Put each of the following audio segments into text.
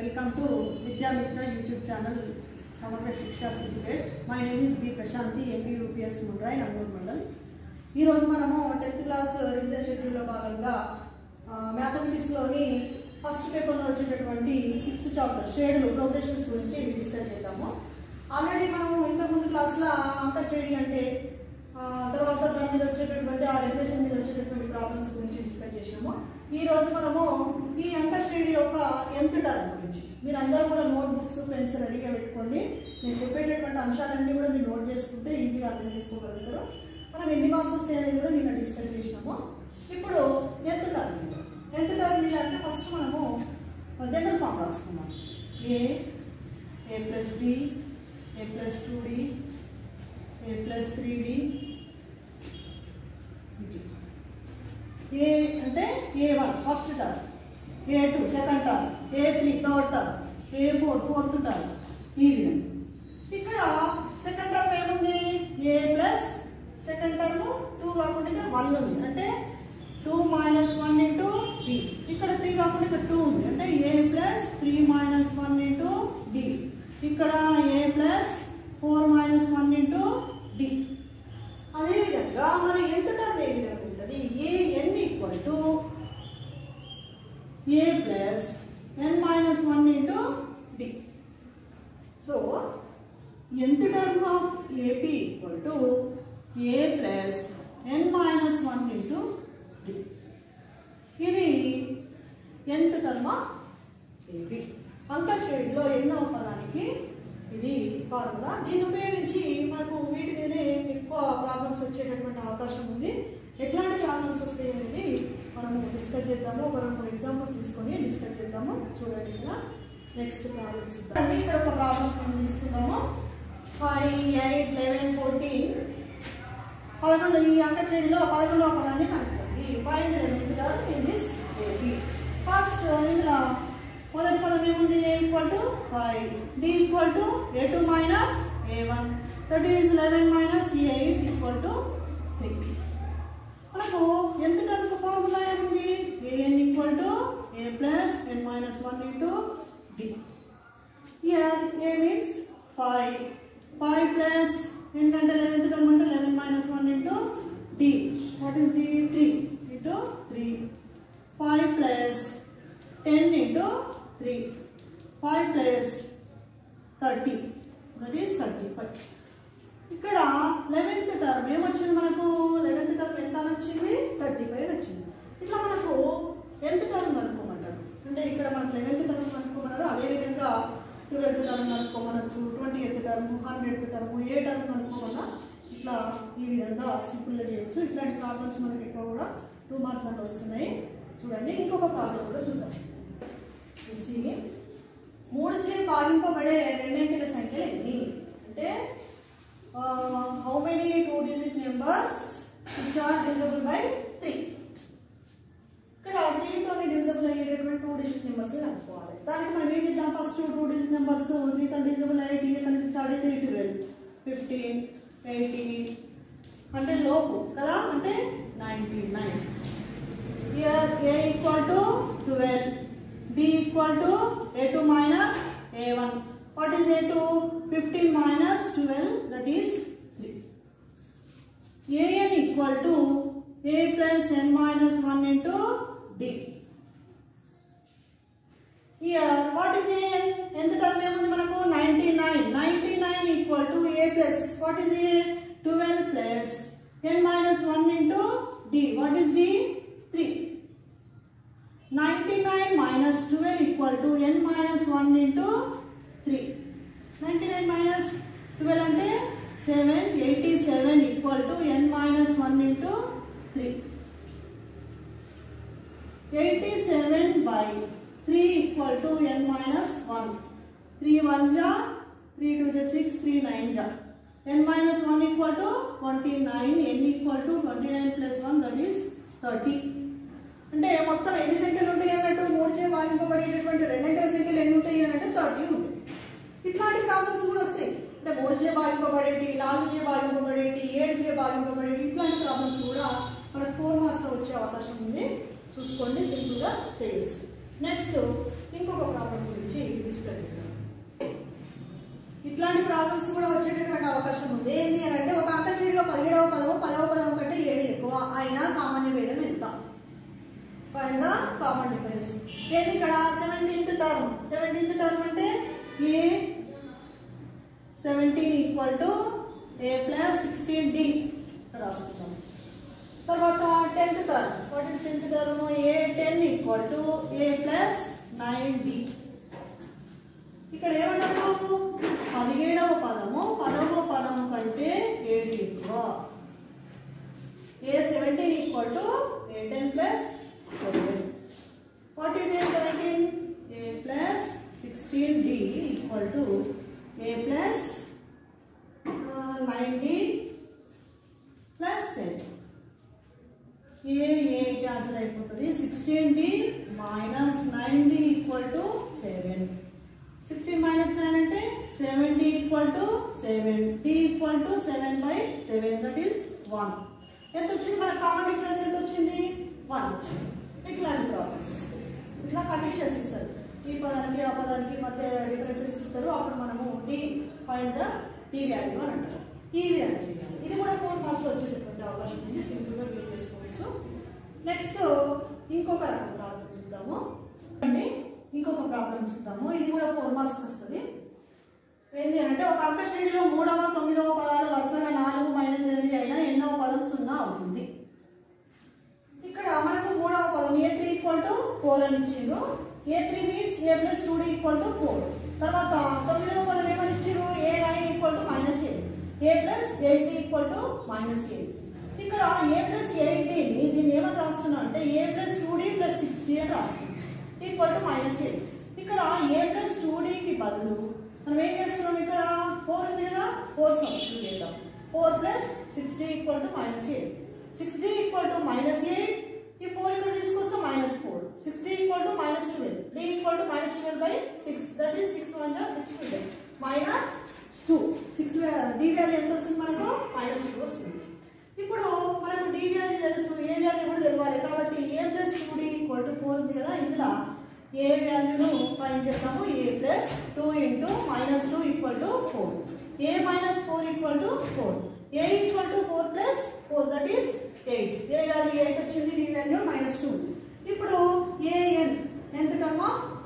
Welcome to Vidyamitra YouTube channel Samagra Shiksha certificate my name is B Prashanthi MP UPS Mundrai Nanguru mandal ఈరోజు మనము tenth class revision షెడ్యూల్లో భాగంగా మ్యాథమెటిక్స్లోని first పేపర్లో వచ్చేటటువంటి సిక్స్త్ చాప్టర్ షేడ్లు ప్రోగ్రెషన్స్ గురించి డిస్కస్ చేద్దాము ఆల్రెడీ మనము ఇంతకుముందు క్లాస్లో అంక శ్రేణి అంటే ఆ, తర్వాత దాని మీద వచ్చేటటువంటి ఆ రెగ్యులేషన్ మీద వచ్చేటటువంటి ప్రాబ్లమ్స్ గురించి డిస్కస్ చేసాము ఈ రోజు మనము ఈ అంక శ్రేణి యొక్క ఎంత టర్మ్ గురించి మీరు అందరూ కూడా నోట్ బుక్స్ పెన్స్ రెడీగా పెట్టుకోండి నేను చెప్పేటటువంటి అంశాలన్నీ కూడా మీరు నోట్ చేసుకుంటే ఈజీగా అర్థం చేసుకోగలుగుతారు మనం ఎన్ని మార్క్స్ వస్తాయి అనేది కూడా నిన్న డిస్కస్ చేసినాము ఇప్పుడు ఎంత టర్మ్ మీద ఎంత టర్మ్ మీద అంటే ఫస్ట్ మనము జనరల్ ఫామ్ రాసుకున్నాం a a plus d a plus two d a plus three d a అంటే a one first term a two second term a three third term a four fourth term ఈ విధంగా ఇక్కడ second term ఏముంది a plus second term two కాకుండా ఇక్కడ one ఉంది అంటే two minus one into d ఇక్కడ త్రీ కాకుండా ఇక్కడ టూ ఉంది అంటే a plus three minus one into d ఇక్కడ a plus four minus one into d అదేవిధంగా మరి ఎంత టర్మ్ ఏ విధంగా ఉంటుంది a n equal to a plus n minus one into d so ఎంత term of AP equal to a plus n minus one into d ఇది ఎంత term of AP అంక షేడ్లో ఎన్నో పదానికి ఇది ఫార్ములా దీన్ని ఉపయోగించి మనకు వీటి మీదనే ఎక్కువ ప్రాబ్లమ్స్ వచ్చేటటువంటి అవకాశం ఉంది ఎట్లాంటి ప్రాబ్లమ్స్ వస్తాయి అనేది మనము డిస్కస్ చేద్దాము ఒక రెండు మూడు ఎగ్జాంపుల్స్ తీసుకొని డిస్కస్ చేద్దాము చూడండి ఇక్కడ నెక్స్ట్ ప్రాబ్లమ్ చూద్దాం అంటే ఇక్కడ ఒక ప్రాబ్లమ్ మనం తీసుకుందాము ఫైవ్ ఎయిట్ లెవెన్ ఫోర్టీన్ పదకొండు ఈ అంక శ్రేణిలో పదకొండవ పదాన్ని కనుక్కోండి find eleventh term in this AP first ఇందులో మొదటి పదం ఏముంది a equal to five d equal to a two minus a one that is eleven minus a eight equal to three మనకు ఎంత టర్మ్ ఫార్ములా ఏముంది a n equal to a plus n minus one into d here a means five five plus ఏంటంటే eleventh term అంటే eleven minus one into d what is d three into three five plus ten into three five plus thirty that is thirty five ఇక్కడ eleventh term ఏమొచ్చింది మనకు eleventh term ఎంత అని వచ్చింది thirty five వచ్చింది ఇట్లా మనకు ఎంత టర్మ్ కనుక్కోమంటారు అంటే ఇక్కడ మనకు లెవెన్త్ టర్మ్ కనుక్కోమన్నారు అదేవిధంగా ట్వెల్త్ టర్మ్ కనుక్కోమనొచ్చు twenty eighth term hundred term ఏ టర్మ్ కనుక్కోమన్నా ఇట్లా ఈ విధంగా సింపుల్గా చేయొచ్చు ఇట్లాంటి ప్రాబ్లమ్స్ మనకి ఎక్కువ కూడా టూ మార్క్స్ అంటే వస్తున్నాయి చూడండి ఇంకొక ప్రాబ్లం కూడా చూద్దాం చూసి మూడు చే భాగింపబడే రెండంకెల సంఖ్యలు ఎన్ని అంటే how many two digit numbers which are divisible by three ఇక్కడ త్రీతో డివిజబుల్ అయ్యేటటువంటి టూ డిజిట్ నెంబర్స్ కనుక్కోవాలి దానికి మనం ఏం చేద్దాం ఫస్ట్ టూ డిజిట్ నెంబర్స్ త్రీతో డివిజబుల్ అయ్యి టీ కనుక స్టార్ట్ అయితే ట్వెల్వ్ ఫిఫ్టీన్ ఎయిటీన్ అంటే లోపు కదా అంటే ninety nine here a equal to 12 b equal to a2 minus a1 what is a2 15 minus 12 that is 3 an equal to a plus n minus 1 into d here what is an ఎంత term ఏముంది మనకు 99 99 equal to a plus what is a 12 plus n minus 1 into d what is d 3 99 minus 12 equal to n minus 1 into 3 99 minus 12 అంటే 7 87 equal to n minus 1 into 3 87 by 3 equal to n minus 1 3 1 ja 3 2 ja 6 3 9 ja n minus 1 equal to 29 n equal to 29 plus 1 that is 30 అంటే మొత్తం ఎన్ని సంఖ్యలు ఉంటాయి అన్నట్టు మూడు చే భాగింపబడేటటువంటి రెండంకెల సంఖ్యలు ఎన్ని ఉంటాయి అని అంటే థర్టీ ఉంటాయి ఇట్లాంటి ప్రాబ్లమ్స్ కూడా వస్తాయి అంటే మూడు చే భాగింపబడేటి నాలుగు చే భాగింపబడేటి ఏడు చే భాగింపబడేటి ఇట్లాంటి ప్రాబ్లమ్స్ కూడా మనకు ఫోర్ మార్క్స్లో వచ్చే అవకాశం ఉంది చూసుకోండి సింపుల్గా చేయొచ్చు నెక్స్ట్ ఇంకొక ప్రాబ్లం గురించి డిస్కస్ చేద్దాం ఇట్లాంటి ప్రాబ్లమ్స్ కూడా వచ్చేటటువంటి అవకాశం ఉంది ఏంటి అని అంటే ఒక అంక శ్రేణిలో పదిహేడవ పదము పదవ పదం కంటే ఏడు ఎక్కువ అయినా సామాన్య భేదం ఎంత ఫైండ్ ద కామన్ డిఫరెన్స్ ఏది ఇక్కడ సెవెంటీన్త్ టర్మ్ సెవెంటీన్త్ టర్మ్ అంటే a seventeen equal to a plus sixteen d రాసుకుంటాం తర్వాత tenth term what is tenth term a ten equal to a plus nine d ఇక్కడ ఏమన్నారు పదిహేడవ పదము పదవ పదము కంటే ఏడు ఎక్కువ a seventeen equal to a ten plus seven what is a seventeen a plus sixteen d equal to a plus nine d plus seven a a cancel అయిపోతుంది sixteen d minus nine D equal to seven sixteen minus nine అంటే seven d equal to seven d equal to seven by seven that is one ఎంత వచ్చింది మన common difference ఎంత వచ్చింది one వచ్చింది ఇట్లాంటి problems వస్తాయి ఇట్లా కండిషన్స్ ఇస్తారు ఈ పదానికి ఆ పదానికి మధ్య డిఫరెన్సెస్ ఇస్తారు అప్పుడు మనము d find the d value అని అంటారు ఈ విధంగా చేయాలి. ఇది కూడా ఫోర్ మార్క్స్లో వచ్చేటటువంటి అవకాశం ఉంది సింపుల్గా రీడ్ చేసుకోవచ్చు నెక్స్ట్ ఇంకొక రకం ప్రాబ్లం చూద్దాము అంటే ఇంకొక ప్రాబ్లం చూద్దాము ఇది కూడా ఫోర్ మార్క్స్ వస్తుంది ఏంటి అంటే ఒక అంక శ్రేణిలో మూడవ తొమ్మిదవ పదాలు వరుసగా నాలుగు మైనస్ ఎనిమిది అయినా ఎన్నవ పదం సున్నా అవుతుంది ఇక్కడ మనకు మూడవ పదం a three equal to four అని ఇచ్చిండ్రు a three means a plus two d equal to four తర్వాత తొమ్మిదవ పదం ఏమని ఇచ్చిండ్రు a nine equal to minus eight a plus eight d equal to minus eight ఇక్కడ ఏ ప్లస్ ఎయిట్ డిని దీన్ని ఏమని రాస్తున్నా అంటే a plus two d plus six d అని రాస్తున్నాం ఈక్వల్ టు మైనస్ ఎయిట్ ఇక్కడ ఏ ప్లస్ టూ డికి బదులు మనం ఏం చేస్తున్నాం ఇక్కడ ఫోర్ ఉంది కదా ఫోర్ సబ్స్టిట్యూట్ చేద్దాం four plus six d equal to minus eight six d equal to minus eight ఈ ఫోర్ ఇక్కడ తీసుకొస్తే minus four six d equal to minus twelve d equal to minus twelve by six that is six one జా six twelve minus two six d value ఎంత వస్తుంది మనకు minus two వస్తుంది ఇప్పుడు మనకు డి వాల్యూ తెలుసు ఏ వాల్యూ కూడా తెలియాలి కాబట్టి a plus two d equal to four ఉంది కదా ఇందులో ఏ వాల్యూను ఫైండ్ చేస్తాము a plus two into minus two equal to four a minus four equal to four a equal to four plus four that is eight a value eight వచ్చింది d value minus two ఇప్పుడు a n ఎంత comma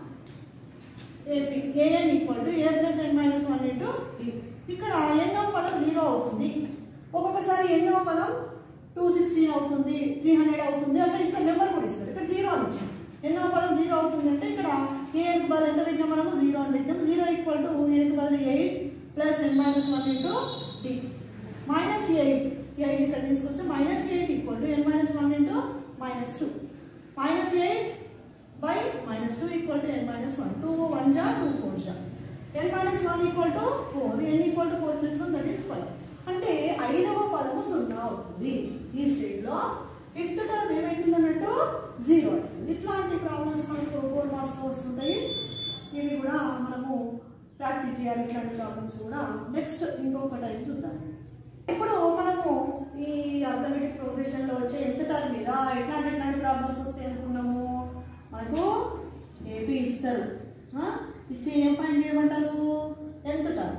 AP a n equal to a plus n minus one into d ఇక్కడ ఎన్నో పదం zero అవుతుంది ఒక్కొక్కసారి ఎన్నో పదం టూ సిక్స్టీన్ అవుతుంది త్రీ హండ్రెడ్ అవుతుంది అట్లా ఇస్తారు నెంబర్ కూడా ఇస్తారు ఇక్కడ జీరో అని ఇచ్చాం ఎన్నో పదం జీరో అవుతుంది అంటే ఇక్కడ ఏకి బదులు ఎంత పెట్టినాం మనము జీరో అని పెట్టినాం జీరో ఈక్వల్ టు ఏకి బదులు eight plus n minus one into d minus eight eight ఇక్కడ తీసుకొస్తే minus eight equal to n minus one into minus two minus eight by minus two equal to n minus one two one జా two four జా n minus one equal to four n equal to four plus one that is five అంటే ఐదవ పదము సున్నా అవుతుంది ఈ స్టేజ్లో fifth term ఏమవుతుంది అన్నట్టు జీరో అవుతుంది ఇట్లాంటి ప్రాబ్లమ్స్ మనకు ఫోర్ మార్క్స్లో వస్తుంటాయి ఇవి కూడా మనము ప్రాక్టీస్ చేయాలి ఇట్లాంటి ప్రాబ్లమ్స్ కూడా నెక్స్ట్ ఇంకొక టైం చూద్దాం ఇప్పుడు మనము ఈ అర్థమెటిక్ ప్రోగ్రెషన్లో వచ్చే ఎంత టర్మ్ మీద ఎట్లాంటి ఎట్లాంటి ప్రాబ్లమ్స్ వస్తాయి అనుకున్నాము మనకు ఏపీ ఇస్తారు ఆ? ఇచ్చి ఏం పాయింట్ చేయమంటారు ఎంత టర్మ్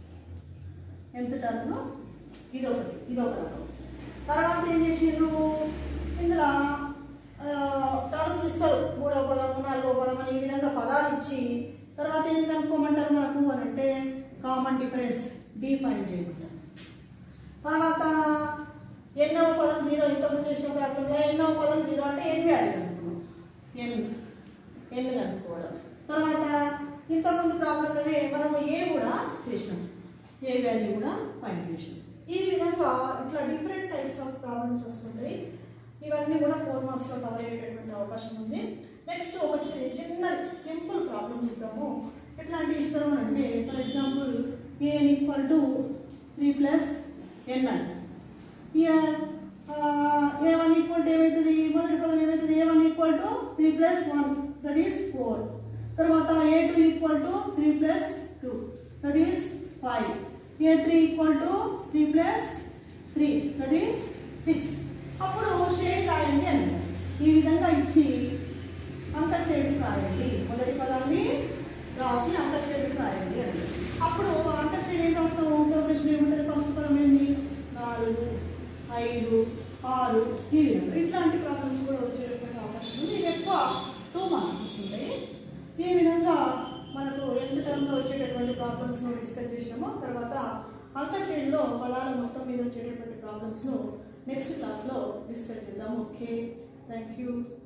ఎంత టర్మ్ ఇదొకటి ఇదొక రకం తర్వాత ఏం చేసిండ్రు ఇందులో టర్మ్స్ ఇస్తారు మూడవ పదం నాలుగవ పదం అని ఈ విధంగా పదాలు ఇచ్చి తర్వాత ఏం కనుక్కోమంటారు మనకు అని అంటే కామన్ డిఫరెన్స్ డి ఫైండ్ చేయమంటారు తర్వాత ఎన్నో పదం జీరో ఇంతకుముందు చేసిన ప్రాబ్లంలో ఎన్నో పదం జీరో అంటే ఎన్ వాల్యూ అనుకున్నాం ఎన్ ఎన్ కనుక్కోవడం తర్వాత ఇంతకుముందు ప్రాబ్లంలోనే మనము ఏ కూడా చేసినాం ఏ వాల్యూ కూడా ఫైండ్ చేసినాం ఈ విధంగా ఇట్లా డిఫరెంట్ టైప్స్ ఆఫ్ ప్రాబ్లమ్స్ వస్తుంటాయి ఇవన్నీ కూడా ఫోర్ మార్క్స్లో కవర్ అయ్యేటటువంటి అవకాశం ఉంది నెక్స్ట్ ఒక చి- చిన్న సింపుల్ ప్రాబ్లం చూద్దాము ఎట్లాంటి ఇస్తాము అంటే for example a n equal to three plus n అంట ఇయర్ ఏ వన్ ఈక్వల్ టు ఏమవుతుంది మొదటి పదం ఏమవుతుంది a one equal to three plus one that is four తర్వాత a two equal to three plus two that is five a three equal to three plus three that is six అప్పుడు షేడ్ రాయండి అని ఈ విధంగా ఇచ్చి అంకశ్రేణి రాయండి మొదటి పదాన్ని రాసి అంకశ్రేణి రాయండి అని అప్పుడు అంకశ్రేణి ఏం రాస్తాము ప్రోగ్రెషన్ ఏముంటుంది ఫస్ట్ పదం ఏంది నాలుగు ఐదు ఆరు ఈ విధంగా ఇట్లాంటి ప్రాబ్లమ్స్ కూడా వచ్చేటటువంటి అవకాశం ఉంది ఇవి ఎక్కువ టూ మార్క్స్ వస్తుంటాయి ఈ విధంగా మనకు ఎంత టర్మ్లో వచ్చేటటువంటి ప్రాబ్లమ్స్ను డిస్కస్ చేసినామో తర్వాత అంకశ్రేణిలో పదాల మొత్తం మీద వచ్చేటటువంటి ప్రాబ్లమ్స్ను నెక్స్ట్ క్లాస్లో డిస్కస్ చేద్దాం ఓకే థ్యాంక్ యూ